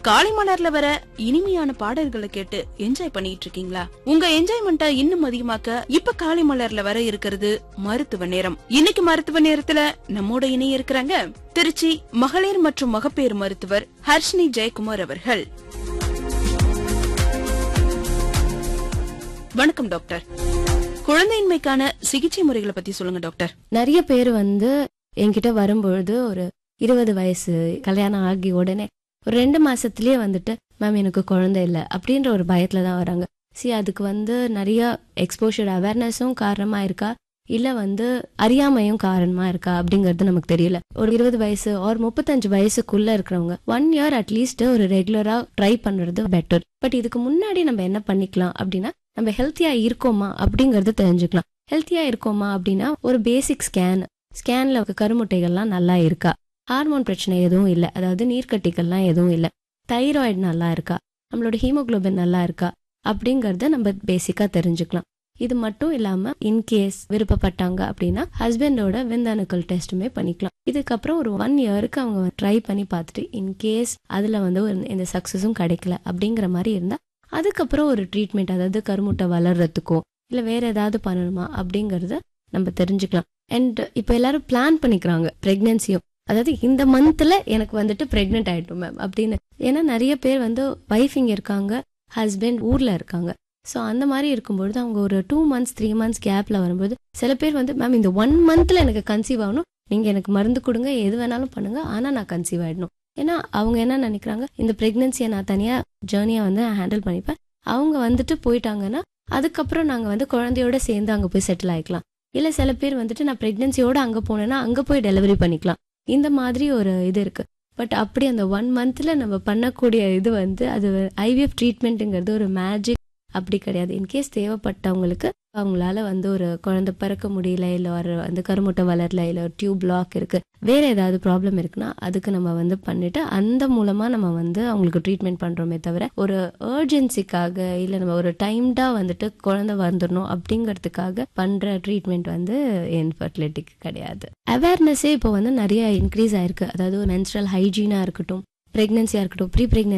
காலை மலர்ல வர இனிமையான பாடல்களை கேட்டு என்ஜாய் பண்ணிட்டு இருக்கீங்களா உங்க என்ஜாய்மெண்ட்டை இன்னும் அதிகமாக்க இப்ப காலை மலர்ல வர இருக்கிறது மருத்துவ நேரம் இன்னைக்கு மருத்துவ நேரத்துல நம்மோட இணைய இருக்கிறாங்க திருச்சி மகளிர் மற்றும் மகப்பேறு மருத்துவர் ஹர்ஷினி ஜெயக்குமார் அவர்கள் வணக்கம் டாக்டர் குழந்தையின்மைக்கான சிகிச்சை முறைகளை பத்தி சொல்லுங்க டாக்டர் நிறைய பேர் வந்து என்கிட்ட வரும்பொழுது ஒரு இருபது வயசு கல்யாணம் ஆகி உடனே ஒரு ரெண்டு மாசத்துலயே வந்துட்டு மேம் எனக்கு குழந்தை இல்லை அப்படின்ற ஒரு பயத்துல தான் வராங்க சி அதுக்கு வந்து நிறைய எக்ஸ்போஷர் அவேர்னஸும் காரணமா இருக்கா இல்ல வந்து அறியாமையும் காரணமா இருக்கா அப்படிங்கறது நமக்கு தெரியல ஒரு இருபது வயசு ஒரு முப்பத்தஞ்சு வயசுக்குள்ள இருக்கிறவங்க ஒன் இயர் அட்லீஸ்ட் ஒரு ரெகுலரா ட்ரை பண்றது பெட்டர் பட் இதுக்கு முன்னாடி நம்ம என்ன பண்ணிக்கலாம் அப்படின்னா நம்ம ஹெல்த்தியா இருக்கோமா அப்படிங்கறது தெரிஞ்சுக்கலாம் ஹெல்த்தியா இருக்கோமா அப்படின்னா ஒரு பேசிக் ஸ்கேன் ஸ்கேன்ல கருமுட்டைகள்லாம் நல்லா இருக்கா ஹார்மோன் பிரச்சனை எதுவும் இல்லை அதாவது நீர்க்கட்டிகள்லாம் எதுவும் இல்லை தைராய்டு நல்லா இருக்கா நம்மளோட ஹீமோகுளோபின் நல்லா இருக்கா அப்படிங்கறத நம்ம பேசிக்கா தெரிஞ்சுக்கலாம் இது மட்டும் இல்லாம இன்கேஸ் விருப்பப்பட்டாங்க அப்படின்னா ஹஸ்பண்டோட விந்தணுக்கள் டெஸ்ட்டுமே பண்ணிக்கலாம் இதுக்கப்புறம் ஒரு ஒன் இயருக்கு அவங்க ட்ரை பண்ணி பார்த்துட்டு இன்கேஸ் அதுல வந்து ஒரு எந்த சக்சஸும் கிடைக்கல அப்படிங்கிற மாதிரி இருந்தா அதுக்கப்புறம் ஒரு ட்ரீட்மெண்ட் அதாவது கருமுட்டை வளர்றதுக்கோ இல்ல வேற ஏதாவது பண்ணணுமா அப்படிங்கறத நம்ம தெரிஞ்சுக்கலாம் அண்ட் இப்போ எல்லாரும் பிளான் பண்ணிக்கிறாங்க பிரெக்னன்சியும் அதாவது இந்த மந்த்ல எனக்கு வந்துட்டு பிரெக்னென்ட் ஆயிட்டும் மேம் அப்படின்னு ஏன்னா நிறைய பேர் வந்து வைஃப் இங்க இருக்காங்க ஹஸ்பண்ட் ஊர்ல இருக்காங்க ஸோ அந்த மாதிரி இருக்கும்பொழுது அவங்க ஒரு டூ மந்த்ஸ் த்ரீ மந்த்ஸ் கேப்ல வரும்போது சில பேர் வந்து மேம் இந்த ஒன் மந்த்ல எனக்கு கன்சீவ் ஆகணும் நீங்க எனக்கு மருந்து கொடுங்க எது வேணாலும் பண்ணுங்க ஆனா நான் கன்சீவ் ஆயிடணும் ஏன்னா அவங்க என்ன நினைக்கிறாங்க இந்த பிரெக்னன்சியை நான் தனியா ஜேர்னியா வந்து ஹேண்டில் பண்ணிப்பேன் அவங்க வந்துட்டு போயிட்டாங்கன்னா அதுக்கப்புறம் நாங்க வந்து குழந்தையோட சேர்ந்து அங்க போய் செட்டில் ஆயிக்கலாம் இல்ல சில பேர் வந்துட்டு நான் பிரெக்னன்சியோட அங்க போனேன்னா அங்க போய் டெலிவரி பண்ணிக்கலாம் இந்த மாதிரி ஒரு இது இருக்கு பட் அப்படி அந்த ஒன் மந்த்ல நம்ம பண்ணக்கூடிய இது வந்து அது ஐவிஎஃப் ட்ரீட்மெண்ட்டுங்கிறது ஒரு மேஜிக் அப்படி கிடையாது இன்கேஸ் தேவைப்பட்டவங்களுக்கு அவங்களால வந்து ஒரு குழந்தை பிறக்க முடியல இல்ல ஒரு வந்து கருமுட்டை வளரல இல்ல ஒரு டியூப் பிளாக் இருக்கு வேற ஏதாவது ப்ராப்ளம் இருக்குன்னா அதுக்கு நம்ம வந்து பண்ணிட்டு அந்த மூலமா நம்ம வந்து அவங்களுக்கு ட்ரீட்மெண்ட் பண்றோமே தவிர ஒரு ஏர்ஜென்சிக்காக இல்ல நம்ம ஒரு டைம்டா வந்துட்டு குழந்தை வந்துடணும் அப்படிங்கிறதுக்காக பண்ற ட்ரீட்மெண்ட் வந்து இன்ஃபர்டிலிட்டிக்கு கிடையாது அவேர்னஸே இப்போ வந்து நிறைய இன்க்ரீஸ் ஆயிருக்கு அதாவது மென்ஸ்ட்ரல் ஹைஜீனா இருக்கட்டும் பிரெக்னன்சியா இருக்கட்டும் ப்ரீ